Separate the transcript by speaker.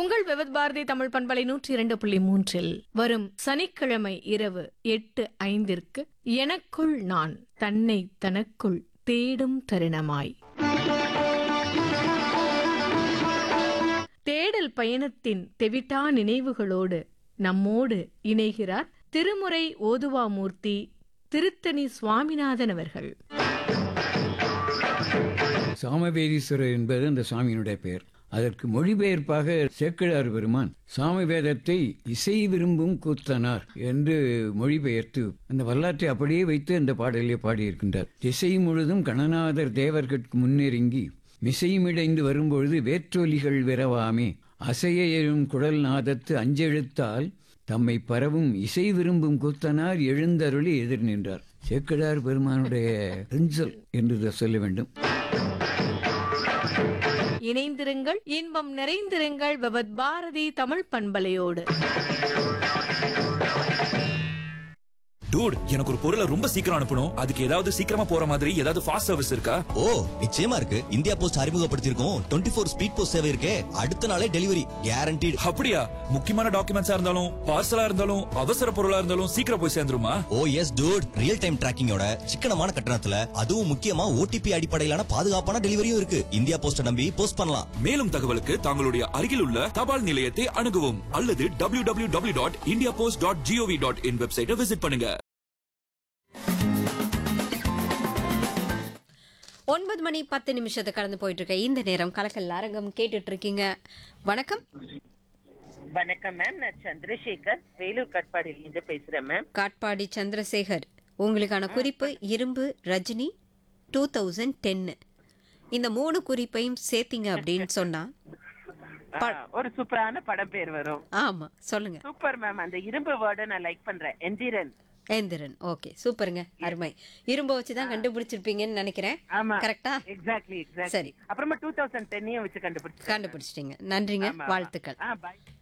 Speaker 1: உங்கள் விவத் பாரதி தமிழ் பண்பலை நூற்றி இரண்டு புள்ளி மூன்றில் வரும் சனிக்கிழமை இரவு எட்டு ஐந்திற்கு எனக்குள் நான் தன்னை தனக்குள் தேடும் தருணமாய் தேடல் பயணத்தின் தெவிட்டா நினைவுகளோடு நம்மோடு இணைகிறார் திருமுறை ஓதுவாமூர்த்தி திருத்தணி சுவாமிநாதன் அவர்கள்
Speaker 2: சாமவேதீஸ்வரர் என்பது அந்த சாமியினுடைய பெயர் அதற்கு மொழிபெயர்ப்பாக சேக்கிழார் பெருமான் சாம வேதத்தை இசை விரும்பும் கூத்தனார் என்று மொழிபெயர்த்து அந்த வரலாற்றை அப்படியே வைத்து அந்த பாடலிலே பாடியிருக்கின்றார் திசை முழுதும் கணநாதர் தேவர்கட்கு முன்னெருங்கி மிசைமிடைந்து வரும்பொழுது வேற்றொலிகள் விரவாமே அசைய எழும் குடல் நாதத்து அஞ்செழுத்தால் தம்மை பரவும் இசை விரும்பும் கூத்தனார் எழுந்தருளி எதிர் நின்றார் சேக்கிழார் பெருமானுடைய பென்சல் என்று சொல்ல வேண்டும்
Speaker 1: இணைந்திருங்கள் இன்பம் நிறைந்திருங்கள் விவத் பாரதி தமிழ் பண்பலையோடு
Speaker 3: டூட் எனக்கு ஒரு பொருளை ரொம்ப சீக்கிரம் அனுப்பணும் அதுக்கு ஏதாவது சீக்கிரமா போற மாதிரி ஏதாவது ஃபாஸ்ட் சர்வீஸ் இருக்கா
Speaker 4: ஓ நிச்சயமா இருக்கு இந்தியா போஸ்ட் அறிமுகப்படுத்தியிருக்கோம் டுவெண்ட்டி ஃபோர் ஸ்பீட் போஸ்ட் சேவை இருக்கே அடுத்த நாளே டெலிவரி கேரண்டீடு
Speaker 3: அப்படியா முக்கியமான டாக்குமெண்ட்ஸா இருந்தாலும் பார்சலா இருந்தாலும் அவசர பொருளா இருந்தாலும் சீக்கிரம் போய் சேர்ந்துருமா
Speaker 4: oh yes dude real time டிராக்கிங்கோட சிக்கனமான கட்டணத்துல அதுவும் முக்கியமா ஓடிபி அடிப்படையிலான பாதுகாப்பான டெலிவரியும் இருக்கு இந்தியா போஸ்ட நம்பி போஸ்ட் பண்ணலாம்
Speaker 3: மேலும் தகவலுக்கு தங்களுடைய அருகில் உள்ள தபால் நிலையத்தை அணுகவும் அல்லது W W W dot India post dot gov dot in வெப்சைட்டை விசிட் பண்ணுங்க
Speaker 5: ஒன்பது மணி பத்து நிமிஷத்தை கடந்து போயிட்டு இருக்க இந்த நேரம் கலக்கல் அரங்கம் கேட்டுட்டு இருக்கீங்க வணக்கம்
Speaker 6: வணக்கம் மேம் நான் சந்திரசேகர் வேலூர் கட்பாடியிலிருந்து பேசுறேன் மேம்
Speaker 5: காட்பாடி சந்திரசேகர் உங்களுக்கான குறிப்பு இரும்பு ரஜினி டூ தௌசண்ட் டென்னு இந்த மூணு குறிப்பையும் சேர்த்தீங்க அப்படின்னு சொன்னா
Speaker 6: ஆ, ஒரு சூப்பரான படம் பேர் வரும்
Speaker 5: ஆமா சொல்லுங்க
Speaker 6: சூப்பர் மேம் அந்த இரும்பு வேர்டை நான் லைக் பண்றேன் எந்திரன்
Speaker 5: ஏந்திரன் ஓகே சூப்பருங்க அருமை இரும்ப வச்சு தான் கண்டுபிடிச்சிருப்பீங்கன்னு நினைக்கிறேன்
Speaker 6: ஆமா
Speaker 5: கரெக்டா
Speaker 6: எக்ஸாக்ட்லி எக்ஸாக்ட்லி
Speaker 5: சரி.
Speaker 6: அப்புறமா டூ தௌசண்ட் டென்னையும் வச்சு கண்டுபிடிச்சு
Speaker 5: கண்டுபிடிச்சிட்டீங்க நன்றிங்க
Speaker 6: ஆமா, ஆமா.
Speaker 5: வாழ்த்துக்கள்
Speaker 6: ஆ, bye.